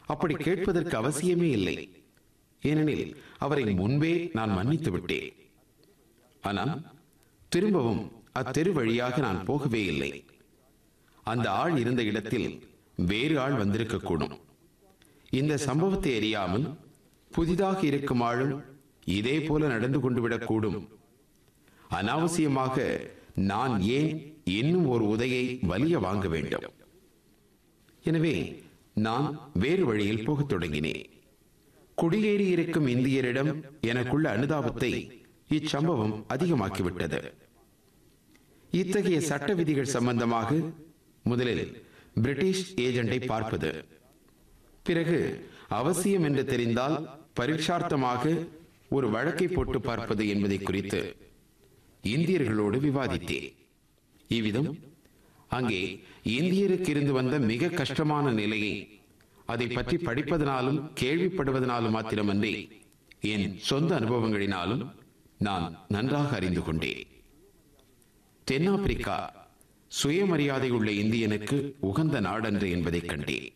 அப்படி கேட்பதற்கு அவசியமே இல்லை ஏனெனில் அவரை முன்பே நான் மன்னித்து விட்டேன் ஆனால் திரும்பவும் அத்தெரு வழியாக நான் போகவே இல்லை அந்த ஆள் இருந்த இடத்தில் வேறு ஆள் வந்திருக்கக்கூடும் இந்த சம்பவத்தை அறியாமல் புதிதாக இருக்கும் ஆளும் இதே போல நடந்து கொண்டு விடக்கூடும் அனாவசியமாக நான் ஏன் இன்னும் ஒரு உதையை வலிய வாங்க வேண்டும் எனவே நான் வேறு வழியில் போகத் தொடங்கினேன் குடியேறி இருக்கும் இந்தியரிடம் எனக்குள்ள அனுதாபத்தை இச்சம்பவம் அதிகமாக்கிவிட்டது இத்தகைய சட்ட விதிகள் சம்பந்தமாக முதலில் பிரிட்டிஷ் ஏஜெண்டை பார்ப்பது பிறகு அவசியம் என்று தெரிந்தால் பரீட்சார்த்தமாக ஒரு வழக்கை போட்டு பார்ப்பது என்பதை குறித்து இந்தியர்களோடு விவாதித்தேன் இவ்விதம் அங்கே இந்தியருக்கு இருந்து வந்த மிக கஷ்டமான நிலையை அதை பற்றி படிப்பதனாலும் கேள்விப்படுவதனாலும் மாத்திரமன்றி என் சொந்த அனுபவங்களினாலும் நான் நன்றாக அறிந்து கொண்டேன் தென்னாப்பிரிக்கா சுயமரியாதை உள்ள இந்தியனுக்கு உகந்த நாடன்று என்பதைக் கண்டேன்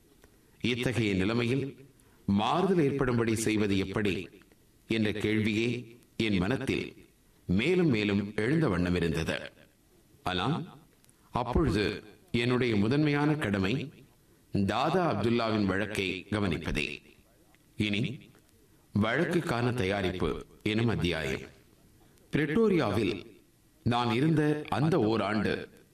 இத்தகைய நிலைமையில் மாறுதல் ஏற்படும்படி செய்வது எப்படி என்ற கேள்வியே என் மனத்தில் மேலும் மேலும் எழுந்த வண்ணம் இருந்தது ஆனால் அப்பொழுது என்னுடைய முதன்மையான கடமை தாதா அப்துல்லாவின் வழக்கை கவனிப்பதே இனி வழக்குக்கான தயாரிப்பு எனும் அத்தியாயம் பிரிட்டோரியாவில் நான் இருந்த அந்த ஓராண்டு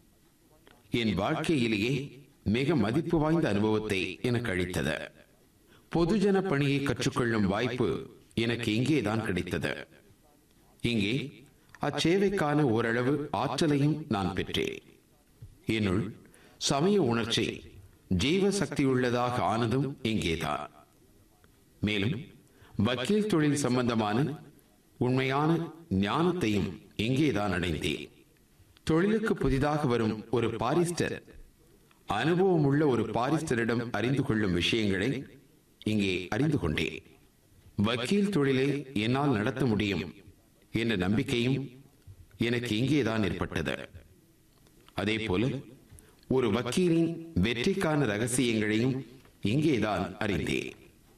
என் வாழ்க்கையிலேயே மிக மதிப்பு வாய்ந்த அனுபவத்தை எனக்கு அளித்தது பொதுஜன பணியை கற்றுக்கொள்ளும் வாய்ப்பு எனக்கு இங்கேதான் கிடைத்தது இங்கே அச்சேவைக்கான ஓரளவு ஆற்றலையும் நான் பெற்றேன் என்னுள் சமய உணர்ச்சி ஜீவ சக்தியுள்ளதாக ஆனதும் இங்கேதான் மேலும் வக்கீல் தொழில் சம்பந்தமான உண்மையான ஞானத்தையும் இங்கேதான் அடைந்தேன் தொழிலுக்கு புதிதாக வரும் ஒரு பாரிஸ்டர் அனுபவம் உள்ள ஒரு பாரிஸ்டரிடம் அறிந்து கொள்ளும் விஷயங்களை இங்கே அறிந்து கொண்டேன் வக்கீல் தொழிலை என்னால் நடத்த முடியும் என்ற நம்பிக்கையும் எனக்கு இங்கேதான் ஏற்பட்டது அதே போல ஒரு வக்கீலின் வெற்றிக்கான ரகசியங்களையும் இங்கேதான் அறிந்தேன்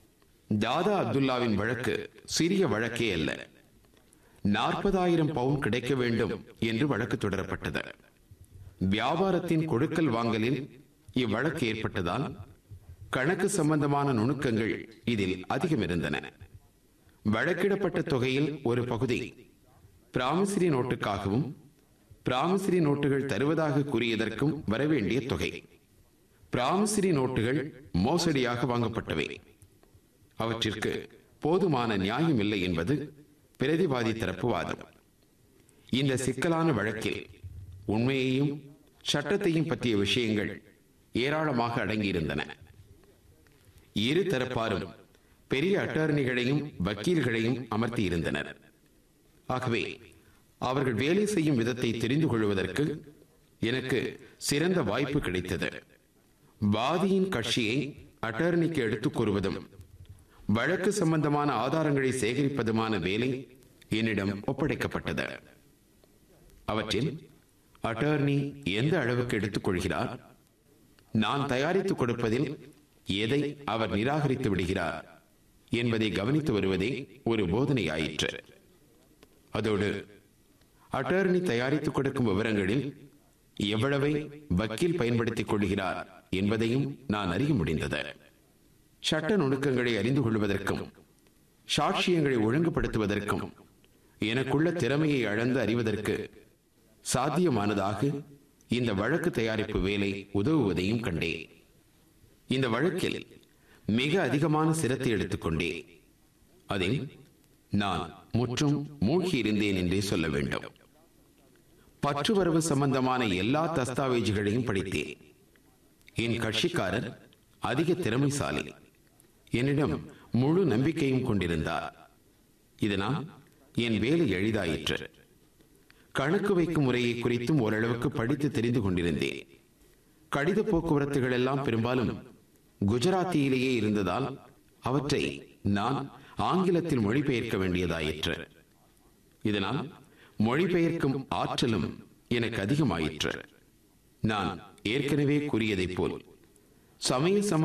தாதா அப்துல்லாவின் வழக்கு சிறிய வழக்கே அல்ல நாற்பதாயிரம் பவுன் கிடைக்க வேண்டும் என்று வழக்கு தொடரப்பட்டது வியாபாரத்தின் கொடுக்கல் வாங்கலில் இவ்வழக்கு ஏற்பட்டதால் கணக்கு சம்பந்தமான நுணுக்கங்கள் இதில் அதிகம் இருந்தன வழக்கிடப்பட்ட தொகையில் ஒரு பகுதி பிராமிசரி நோட்டுக்காகவும் பிராமிசரி நோட்டுகள் தருவதாக கூறியதற்கும் வரவேண்டிய தொகை பிராமிசரி நோட்டுகள் மோசடியாக வாங்கப்பட்டவை அவற்றிற்கு போதுமான நியாயம் இல்லை என்பது பிரதிவாதி தரப்பு வாதம் இந்த சிக்கலான வழக்கில் உண்மையையும் சட்டத்தையும் பற்றிய விஷயங்கள் ஏராளமாக அடங்கியிருந்தன இரு தரப்பாரும் பெரிய அட்டாரணிகளையும் வக்கீல்களையும் அமர்த்தி இருந்தனர் ஆகவே அவர்கள் வேலை செய்யும் விதத்தை தெரிந்து கொள்வதற்கு எனக்கு சிறந்த வாய்ப்பு கிடைத்தது வாதியின் கட்சியை அட்டாரணிக்கு எடுத்துக் கூறுவதும் வழக்கு சம்பந்தமான ஆதாரங்களை சேகரிப்பதுமான வேலை என்னிடம் ஒப்படைக்கப்பட்டது அவற்றில் அட்டார்னி எந்த அளவுக்கு எடுத்துக் கொள்கிறார் நான் தயாரித்துக் கொடுப்பதில் எதை அவர் நிராகரித்து விடுகிறார் என்பதை கவனித்து வருவதே ஒரு போதனையாயிற்று அதோடு அட்டார்னி தயாரித்துக் கொடுக்கும் விவரங்களில் எவ்வளவை வக்கீல் பயன்படுத்திக் கொள்கிறார் என்பதையும் நான் அறிய முடிந்தது சட்ட நுணுக்கங்களை அறிந்து கொள்வதற்கும் சாட்சியங்களை ஒழுங்குபடுத்துவதற்கும் எனக்குள்ள திறமையை அளந்து அறிவதற்கு சாத்தியமானதாக இந்த வழக்கு தயாரிப்பு வேலை உதவுவதையும் கண்டேன் இந்த வழக்கில் மிக அதிகமான சிரத்தை எடுத்துக்கொண்டே அதில் நான் முற்றும் மூழ்கி இருந்தேன் என்றே சொல்ல வேண்டும் பற்றுவரவு சம்பந்தமான எல்லா தஸ்தாவேஜுகளையும் படித்தேன் என் கட்சிக்காரர் அதிக திறமைசாலி என்னிடம் முழு நம்பிக்கையும் கொண்டிருந்தார் இதனால் என் வேலை எளிதாயிற்று கணக்கு வைக்கும் முறையை குறித்தும் ஓரளவுக்கு படித்து தெரிந்து கொண்டிருந்தேன் கடித போக்குவரத்துகள் எல்லாம் பெரும்பாலும் குஜராத்தியிலேயே இருந்ததால் அவற்றை நான் ஆங்கிலத்தில் மொழிபெயர்க்க வேண்டியதாயிற்று இதனால் மொழிபெயர்க்கும் ஆற்றலும் எனக்கு அதிகமாயிற்று நான் ஏற்கனவே கூறியதைப் போல் சமய சம